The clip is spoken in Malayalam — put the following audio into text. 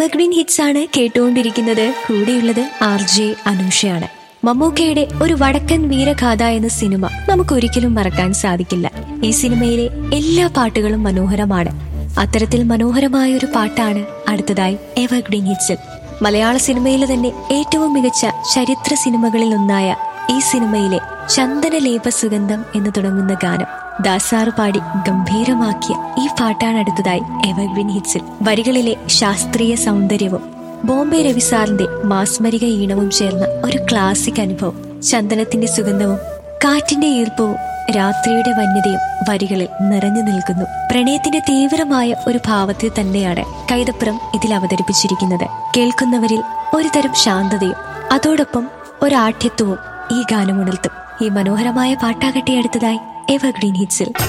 എവർഗ്രീൻ ഹിറ്റ്സ് ആണ് കേട്ടുകൊണ്ടിരിക്കുന്നത് കൂടെയുള്ളത് ആർ ജെ അനൂഷയാണ് മമ്മൂക്കയുടെ ഒരു വടക്കൻ വീരഗാഥ എന്ന സിനിമ നമുക്ക് ഒരിക്കലും മറക്കാൻ സാധിക്കില്ല ഈ സിനിമയിലെ എല്ലാ പാട്ടുകളും മനോഹരമാണ് അത്തരത്തിൽ മനോഹരമായ ഒരു പാട്ടാണ് അടുത്തതായി എവർഗ്രീൻ ഹിറ്റ്സിൽ മലയാള സിനിമയിലെ തന്നെ ഏറ്റവും മികച്ച ചരിത്ര സിനിമകളിൽ ഒന്നായ ഈ സിനിമയിലെ ചന്ദനലേപ സുഗന്ധം എന്ന് തുടങ്ങുന്ന ഗാനം ദാസാറ് പാടി ഗംഭീരമാക്കിയ ഈ പാട്ടാണ് അടുത്തതായി എവർഗ്രീൻ ഹിറ്റ്സിൽ വരികളിലെ ശാസ്ത്രീയ സൗന്ദര്യവും ബോംബെ രവി സാറിന്റെ മാസ്മരിക ഈണവും ചേർന്ന ഒരു ക്ലാസിക് അനുഭവം ചന്ദനത്തിന്റെ സുഗന്ധവും കാറ്റിന്റെ ഈർപ്പവും രാത്രിയുടെ വന്യതയും വരികളിൽ നിറഞ്ഞു നിൽക്കുന്നു പ്രണയത്തിന്റെ തീവ്രമായ ഒരു ഭാവത്തിൽ തന്നെയാണ് കൈതപ്പുറം ഇതിൽ അവതരിപ്പിച്ചിരിക്കുന്നത് കേൾക്കുന്നവരിൽ ഒരു തരം ശാന്തതയും അതോടൊപ്പം ഒരാഠ്യത്വവും ഈ ഗാനമുണർത്തും ഈ മനോഹരമായ പാട്ടാകട്ടെ അടുത്തതായി എവർഗ്രീൻ ഹിറ്റ്സിൽ